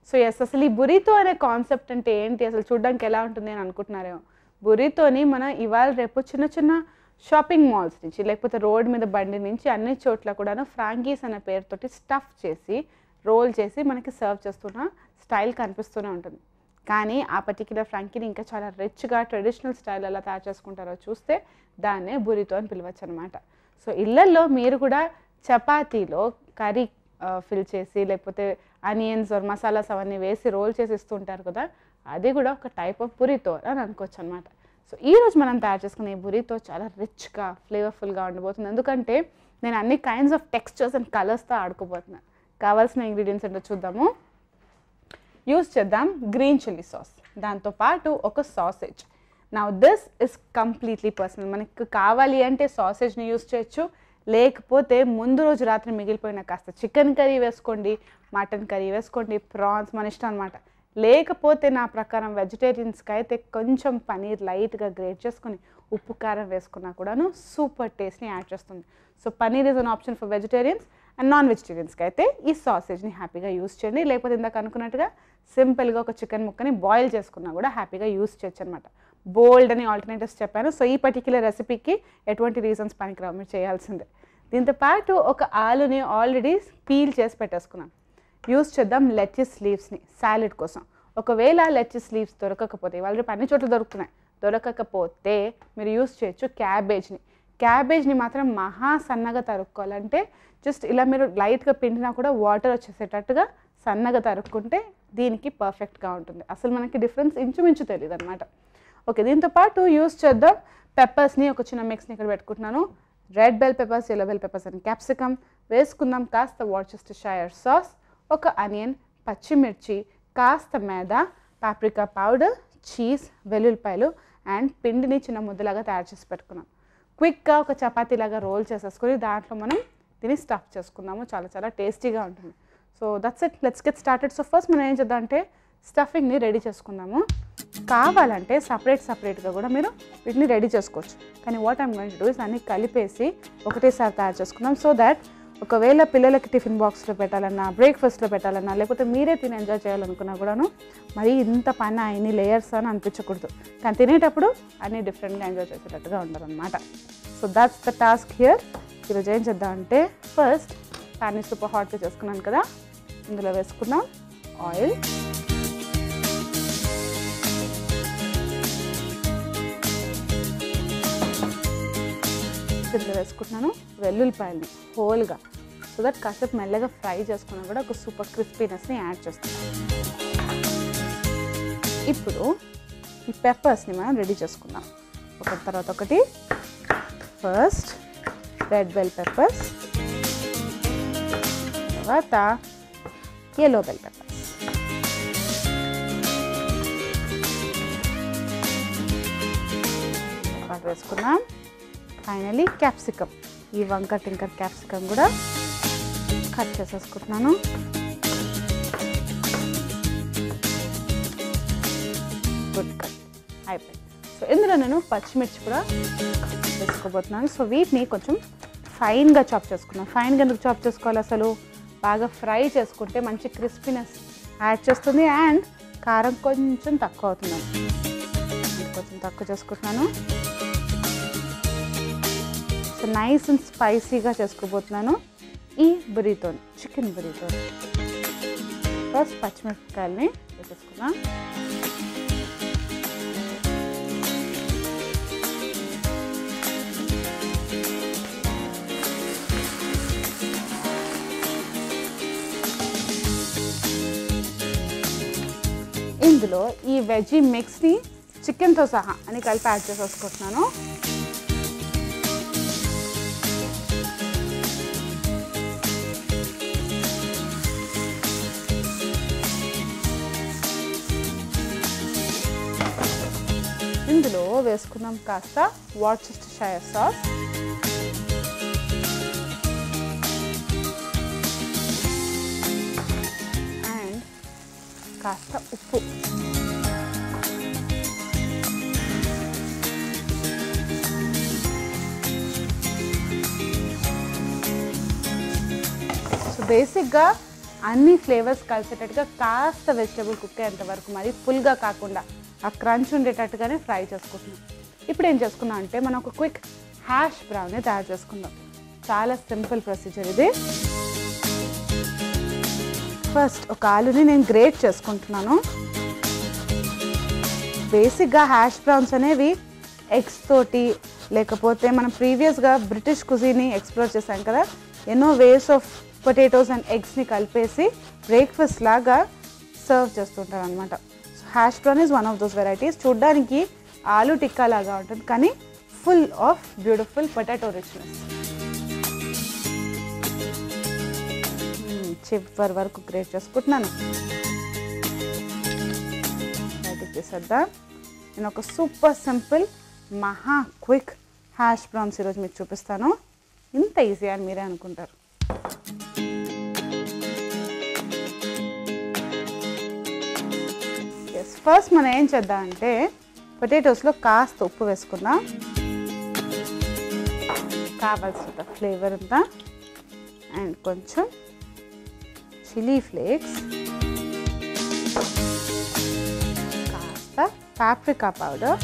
so yes అసలు ఈ బురితో అనే కాన్సెప్ట్ అంటే ఏంటి అసలు చూడడానికి ఎలా ఉంటుంది అని అనుకుంటున్నారేమో బురితోని మనం ఇవాళ రేపు చిన్న చిన్న షాపింగ్ మాల్స్ నుంచి లేకపోతే రోడ్ మీద బండి నుంచి అన్ని చోట్ల కూడాను ఫ్రాంకీస్ అనే పేరుతోటి స్టఫ్ చేసి రోల్ చేసి మనకి సర్వ్ చేస్తున్న స్టైల్ కనిపిస్తూనే ఉంటుంది కానీ ఆ పర్టిక్యులర్ ఫ్రాంకీని ఇంకా చాలా రిచ్గా ట్రెడిషనల్ స్టైల్ ఎలా తయారు చేసుకుంటారో చూస్తే దాన్నే బురితో అని పిలవచ్చు అనమాట సో ఇళ్ళల్లో మీరు కూడా చపాతీలో కర్రీ ఫిల్ చేసి లేకపోతే ఆనియన్స్ ఆర్ మసాలాస్ అవన్నీ వేసి రోల్ చేసి ఇస్తుంటారు కదా అది కూడా ఒక టైప్ ఆఫ్ బురితో అని అనుకోవచ్చు అనమాట సో ఈ రోజు మనం తయారు చేసుకునే ఈ బురితో చాలా రిచ్గా ఫ్లేవర్ఫుల్గా ఉండబోతుంది ఎందుకంటే నేను అన్ని కైండ్స్ ఆఫ్ టెక్స్చర్స్ అండ్ కలర్స్తో ఆడుకోబోతున్నాను కావాల్సిన ఇంగ్రీడియంట్స్ ఏంటో చూద్దాము యూస్ చేద్దాం గ్రీన్ చిల్లీ సాస్ దాంతోపాటు ఒక సాసేజ్ నా దిస్ ఇస్ కంప్లీట్లీ పర్సనల్ మనకి కావాలి అంటే సాసేజ్ని యూస్ చేయొచ్చు లేకపోతే ముందు రోజు రాత్రి మిగిలిపోయిన కాస్త చికెన్ కర్రీ వేసుకోండి మటన్ కర్రీ వేసుకోండి ప్రాన్స్ మన ఇష్టం అనమాట లేకపోతే నా ప్రకారం వెజిటేరియన్స్కి అయితే కొంచెం పనీర్ లైట్గా గ్రేట్ చేసుకొని ఉప్పు కారం వేసుకున్నా కూడాను సూపర్ టేస్ట్ని యాడ్ చేస్తుంది so paneer is an option for vegetarians and non వెజిటేరియన్స్కి అయితే ఈ సాసేజ్ని హ్యాపీగా యూస్ చేయండి లేకపోతే ఇందాక అనుకున్నట్టుగా సింపుల్గా ఒక చికెన్ ముక్కని బాయిల్ చేసుకున్నా కూడా హ్యాపీగా యూస్ చేయొచ్చు అనమాట బోల్డ్ అని ఆల్టర్నేటివ్స్ చెప్పాను సో ఈ పర్టిక్యులర్ రెసిపీకి ఎటువంటి రీజన్స్ పనికిరావు మీరు చేయాల్సిందే దీంతో పాటు ఒక ఆలుని ఆల్రెడీ పీల్ చేసి పెట్టేసుకున్నాను యూస్ చేద్దాం లెట్టిస్ లీవ్స్ని సాలెడ్ కోసం ఒకవేళ లెట్టిస్ లీవ్స్ దొరకకపోతే వాళ్ళ రేపు అన్ని చోట్ల దొరుకుతున్నాయి దొరకకపోతే మీరు యూస్ చేయొచ్చు క్యాబేజ్ని క్యాబేజ్ని మాత్రం మహా సన్నగా తరుక్కోవాలంటే జస్ట్ ఇలా మీరు లైట్గా పిండినా కూడా వాటర్ వచ్చేసేటట్టుగా సన్నగా తరుక్కుంటే దీనికి పర్ఫెక్ట్గా ఉంటుంది అసలు మనకి డిఫరెన్స్ ఇంచుమించు తెలియదు అనమాట ఓకే దీంతో పాటు యూస్ చేద్దాం పెప్పర్స్ని ఒక చిన్న మిక్స్ని ఇక్కడ పెట్టుకుంటున్నాను red bell peppers yellow bell peppers అని క్యాప్సికమ్ వేసుకుందాం కాస్త వాచెస్టర్ షైర్ సాస్ ఒక అనియన్ పచ్చిమిర్చి కాస్త మేద పాప్రికా పౌడర్ చీజ్ వెల్లుల్లిపాయలు అండ్ పిండిని చిన్న ముద్దలాగా తయారు చేసి పెట్టుకున్నాం క్విక్గా ఒక చపాతీలాగా రోల్ చేసేసుకొని దాంట్లో మనం దీన్ని స్టఫ్ చేసుకుందాము చాలా చాలా టేస్టీగా ఉంటుంది so that's it let's get started so first మనం ఏం చేద్దాం అంటే స్టఫింగ్ని రెడీ చేసుకుందాము కావాలంటే సపరేట్ సపరేట్గా కూడా మీరు వీటిని రెడీ చేసుకోవచ్చు కానీ what I'm going to do is అన్ని కలిపేసి ఒకటేసారి తయారు చేసుకుందాం సో దట్ ఒకవేళ పిల్లలకి టిఫిన్ బాక్స్లో పెట్టాలన్నా బ్రేక్ఫాస్ట్లో పెట్టాలన్నా లేకపోతే మీరే తిని ఎంజాయ్ చేయాలనుకున్నా కూడాను మరి ఇంత పైన ఇన్ని లేయర్స్ అని అనిపించకూడదు కానీ తినేటప్పుడు అన్ని డిఫరెంట్గా ఎంజాయ్ చేసేటట్టుగా ఉండాలన్నమాట so that's the task here ఈరోజు ఏం చేద్దామంటే ఫస్ట్ ప్యాన్ని సూపర్ హాట్గా చేసుకున్నాను కదా ఇందులో వేసుకుందాం ఆయిల్ ఇందులో వేసుకుంటున్నాను వెల్లుల్లిపాయలని హోల్గా సో దట్ కాసేపు మెల్లగా ఫ్రై చేసుకున్నా కూడా ఒక సూపర్ క్రిస్పీనెస్ని యాడ్ చేస్తున్నాను ఇప్పుడు ఈ పెప్పర్స్ని మనం రెడీ చేసుకుందాం ఒకటి తర్వాత ఒకటి ఫస్ట్ రెడ్ బెల్ పెప్పర్స్ తర్వాత ఎల్లో బెల్ పెప్పర్స్ పాటు వేసుకున్నాం ఫైనలీ క్యాప్సికమ్ ఈ వంక టింకర్ క్యాప్సికమ్ కూడా కట్ చేసేసుకుంటున్నాను గుడ్ కట్ అయిపోయింది సో ఇందులో నేను పచ్చిమిర్చి కూడా వేసుకోబోతున్నాను సో వీటిని కొంచెం ఫైన్గా చాప్ చేసుకున్నాను ఫైన్గా ఎందుకు చాప్ చేసుకోవాలి అసలు బాగా ఫ్రై చేసుకుంటే మంచి క్రిస్పీనెస్ యాడ్ చేస్తుంది అండ్ కారం కొంచెం తక్కువ అవుతుంది కొంచెం తక్కువ చేసుకుంటున్నాను సో నైస్ అండ్ స్పైసీగా చేసుకోబోతున్నాను ఈ బురీతో చికెన్ బురీతో ఫస్ట్ పచ్చిమిరపకాయలని వేసేసుకున్నాం ఇందులో ఈ వెజీ మిక్స్ని చికెన్తో సహా అని కలిపి యాడ్ చేసేసుకుంటున్నాను ఇందులో వేసుకున్నాం కాస్త వాట్చెస్ట్ షైర్ సాస్ అండ్ కాస్త ఉప్పు సో బేసిక్గా అన్ని ఫ్లేవర్స్ కలిసేటట్టుగా కాస్త వెజిటబుల్ కుక్ అయ్యేంత వరకు మరి ఫుల్గా కాకుండా ఆ క్రంచ్ ఉండేటట్టుగానే ఫ్రై చేసుకుంటున్నాం ఇప్పుడు ఏం చేసుకున్నాం అంటే మనం ఒక క్విక్ హ్యాష్ బ్రౌన్ని తయారు చేసుకుందాం చాలా సింపుల్ ప్రొసీజర్ ఇది ఫస్ట్ ఒక ఆలుని నేను గ్రేట్ చేసుకుంటున్నాను బేసిక్గా హ్యాష్ బ్రౌన్స్ అనేవి ఎగ్స్ తోటి లేకపోతే మనం ప్రీవియస్గా బ్రిటిష్ కుజీని ఎక్స్ప్లోర్ చేసాం కదా ఎన్నో వేస్ ఆఫ్ పొటాటోస్ అండ్ ఎగ్స్ని కలిపేసి బ్రేక్ఫాస్ట్ లాగా సర్వ్ చేస్తుంటారు అనమాట hash brown is one of those varieties చూడ్డానికి ఆలు టిక్కా లాగా ఉంటుంది కానీ full of beautiful potato richness చివరి వరకు గ్రేట్ చేసుకుంటున్నాను బయటికి తీసేద్దాం నేను ఒక సూపర్ సింపుల్ మహా క్విక్ హ్యాష్ బ్రౌన్స్ ఈరోజు మీకు చూపిస్తాను ఇంత ఈజీ అని మీరే అనుకుంటారు ఎస్ ఫస్ట్ మనం ఏం చేద్దామంటే పొటాటోస్లో కాస్త ఉప్పు వేసుకుందాం కావాల్సినంత ఫ్లేవర్ ఉందా అండ్ కొంచెం చిల్లీ ఫ్లేక్స్ కాస్త పాప్రికా పౌడర్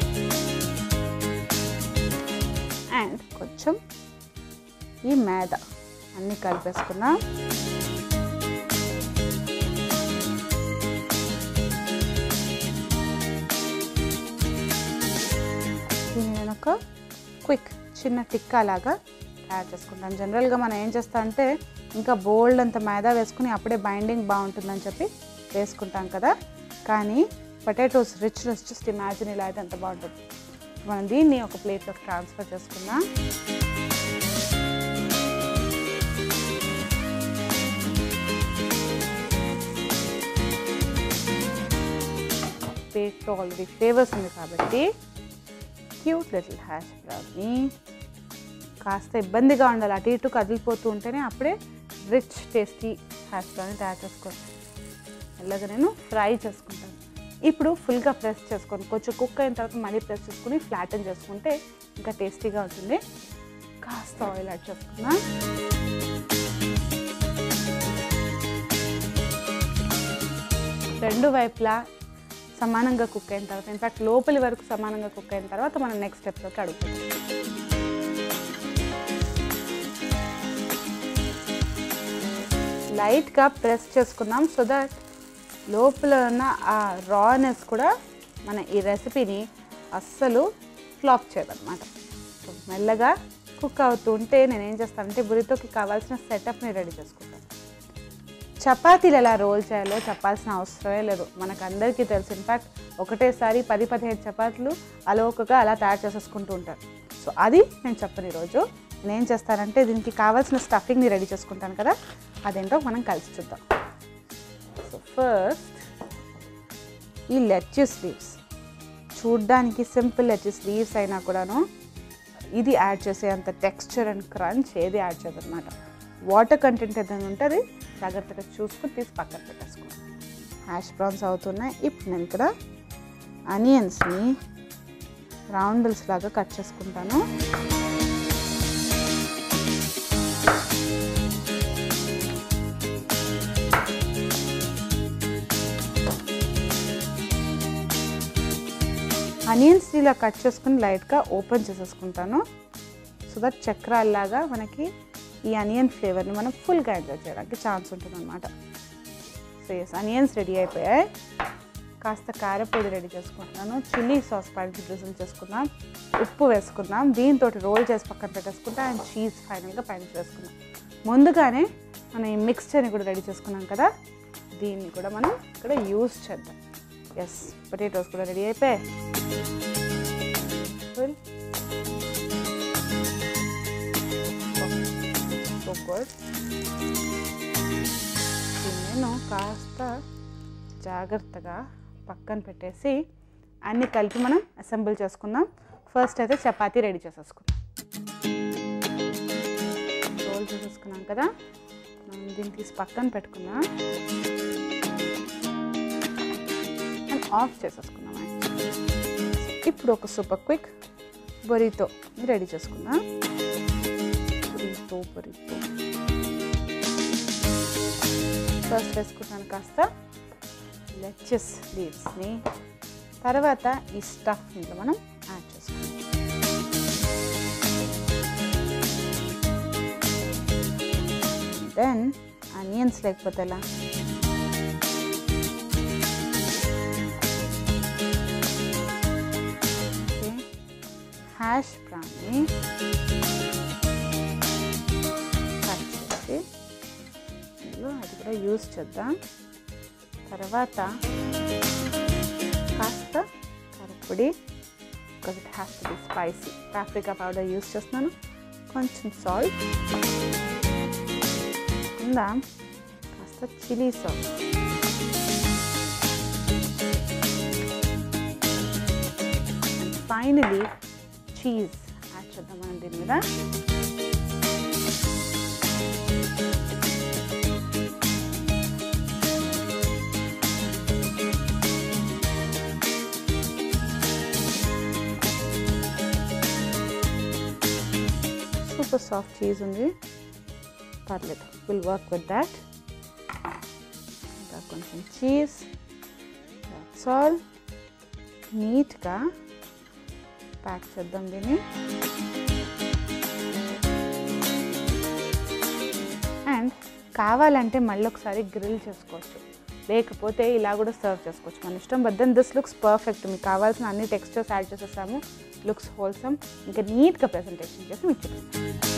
అండ్ కొంచెం ఈ మేద అన్నీ కలిపేసుకున్నాం దీన్ని నేను ఒక క్విక్ చిన్న టిక్కా లాగా తయారు చేసుకుంటాను జనరల్గా మనం ఏం చేస్తాం అంటే ఇంకా బోల్డ్ అంత మైదా వేసుకుని అప్పుడే బైండింగ్ బాగుంటుందని చెప్పి వేసుకుంటాం కదా కానీ పొటాటోస్ రిచ్నెస్ జస్ట్ ఇమాజిన్ ఇలా అయితే అంత బాగుంటుంది మనం దీన్ని ఒక ప్లేట్లోకి ట్రాన్స్ఫర్ చేసుకుందాం ప్లేట్లో ఆల్రెడీ ఫ్లేవర్స్ ఉంది కాబట్టి క్యూట్ లిటిల్ హ్యాష్ బ్రౌన్ని కాస్త ఇబ్బందిగా ఉండాలి అటు ఇటు కదిలిపోతూ ఉంటేనే అప్పుడే రిచ్ టేస్టీ హ్యాష్ బ్రౌన్ని తయారు చేసుకోవచ్చు మెల్లగా నేను ఫ్రై చేసుకుంటాను ఇప్పుడు ఫుల్గా ప్రెస్ చేసుకొని కొంచెం కుక్ అయిన తర్వాత మళ్ళీ ప్రెస్ చేసుకుని ఫ్లాటన్ చేసుకుంటే ఇంకా టేస్టీగా ఉంటుంది కాస్త ఆయిల్ యాడ్ చేసుకున్నా రెండు వైపులా సమానంగా కుక్ అయిన తర్వాత ఇన్ఫాక్ట్ లోపలి వరకు సమానంగా కుక్ అయిన తర్వాత మనం నెక్స్ట్ స్టెప్లోకి అడుగుతాం లైట్గా ప్రెస్ చేసుకున్నాం సో దట్ లోపల ఉన్న ఆ రానెస్ కూడా మన ఈ రెసిపీని అస్సలు ఫ్లాప్ చేయదన్నమాట సో మెల్లగా కుక్ అవుతూ ఉంటే నేను ఏం చేస్తానంటే బురితోకి కావాల్సిన సెటప్ని రెడీ చేసుకుంటాను చపాతీలు ఎలా రోల్ చేయాలో చెప్పాల్సిన అవసరమే లేదు మనకు అందరికీ తెలుసు ఇన్ఫ్యాక్ట్ ఒకటేసారి పది పదిహేను చపాతీలు అలవకగా అలా తయారు చేసేసుకుంటూ ఉంటారు సో అది నేను చెప్పను ఈరోజు నేను ఏం చేస్తానంటే దీనికి కావాల్సిన స్టఫింగ్ని రెడీ చేసుకుంటాను కదా అదేంటో మనం కలిసి చూద్దాం సో ఫస్ట్ ఈ లెట్యూస్ లీవ్స్ చూడ్డానికి సింపుల్ లెట్యూస్ లీవ్స్ అయినా కూడాను ఇది యాడ్ చేసే అంత టెక్స్చర్ అండ్ క్రంచ్ ఏది యాడ్ చేయదన్నమాట వాటర్ కంటెంట్ ఏదైనా ఉంటే అది జాగ్రత్తగా చూసుకుని తీసి పక్కన పెట్టేసుకోండి హ్యాష్ బ్రౌన్స్ అవుతున్నాయి ఇప్పుడు నేను ఇక్కడ అనియన్స్ని రౌండల్స్ లాగా కట్ చేసుకుంటాను అనియన్స్ ఇలా కట్ చేసుకుని లైట్గా ఓపెన్ చేసేసుకుంటాను సో దట్ చక్రాల్లాగా మనకి ఈ అనియన్ ఫ్లేవర్ని మనం ఫుల్గా ఎంజాయ్ చేయడానికి ఛాన్స్ ఉంటుంది అనమాట సో ఎస్ అనియన్స్ రెడీ అయిపోయాయి కాస్త కారపొడి రెడీ చేసుకుంటున్నాను చిల్లీ సాస్ పైకి డ్రిజిల్ చేసుకుందాం ఉప్పు వేసుకుందాం దీంతో రోల్ చేసి పక్కన పెట్టేసుకుంటాం అండ్ చీజ్ ఫైనల్గా పైన వేసుకుందాం ముందుగానే మనం ఈ మిక్స్చర్ని కూడా రెడీ చేసుకున్నాం కదా దీన్ని కూడా మనం ఇక్కడ యూస్ చేద్దాం ఎస్ పొటాటోస్ కూడా రెడీ అయిపోయాయి ఫుల్ సో గుడ్ నేను కాస్త జాగ్రత్తగా పక్కన పెట్టేసి అన్ని కలిపి మనం అసెంబుల్ చేసుకుందాం ఫస్ట్ అయితే చపాతీ రెడీ చేసేసుకుందాం రోల్ చేసేసుకున్నాం కదా మనం దీన్ని తీసి పక్కన పెట్టుకుందాం అండ్ ఆఫ్ చేసేసుకుందాం ఇప్పుడు ఒక సూపర్ క్విక్ బొరితో రెడీ చేసుకుందాం బొరితో బొరితో ఫస్ట్ వేసుకుంటాను కాస్త లెచెస్ లీవ్స్ని తర్వాత ఈ స్టఫ్ ఇంట్లో మనం యాడ్ చేసుకుంటాం దెన్ ఆనియన్స్ లేకపోతే ఎలా హ్యాష్ బ్రౌన్ని కట్ చేసి ఇందులో అది కూడా యూస్ చేద్దాం తర్వాత కాస్త కరపొడి because it has to be spicy paprika powder use చేస్తున్నాను కొంచెం సాల్ట్ కింద కాస్త chilli sauce finally cheese add చేద్దాం మనం దీని మీద సూపర్ సాఫ్ట్ చీజ్ ఉంది పర్లేదు విల్ వర్క్ విత్ దాట్ ఇంకా కొంచెం చీజ్ దాట్స్ ఆల్ నీట్గా ప్యాక్ చేద్దాం దీన్ని అండ్ కావాలంటే మళ్ళీ ఒకసారి గ్రిల్ చేసుకోవచ్చు లేకపోతే ఇలా కూడా సర్వ్ చేసుకోవచ్చు మన ఇష్టం but then this looks perfect మీకు కావాల్సిన అన్ని టెక్స్చర్స్ యాడ్ చేసేసాము లుక్స్ హోల్సమ్ ఇంకా నీట్గా ప్రెజెంటేషన్ చేసి మీకు చూపిస్తాం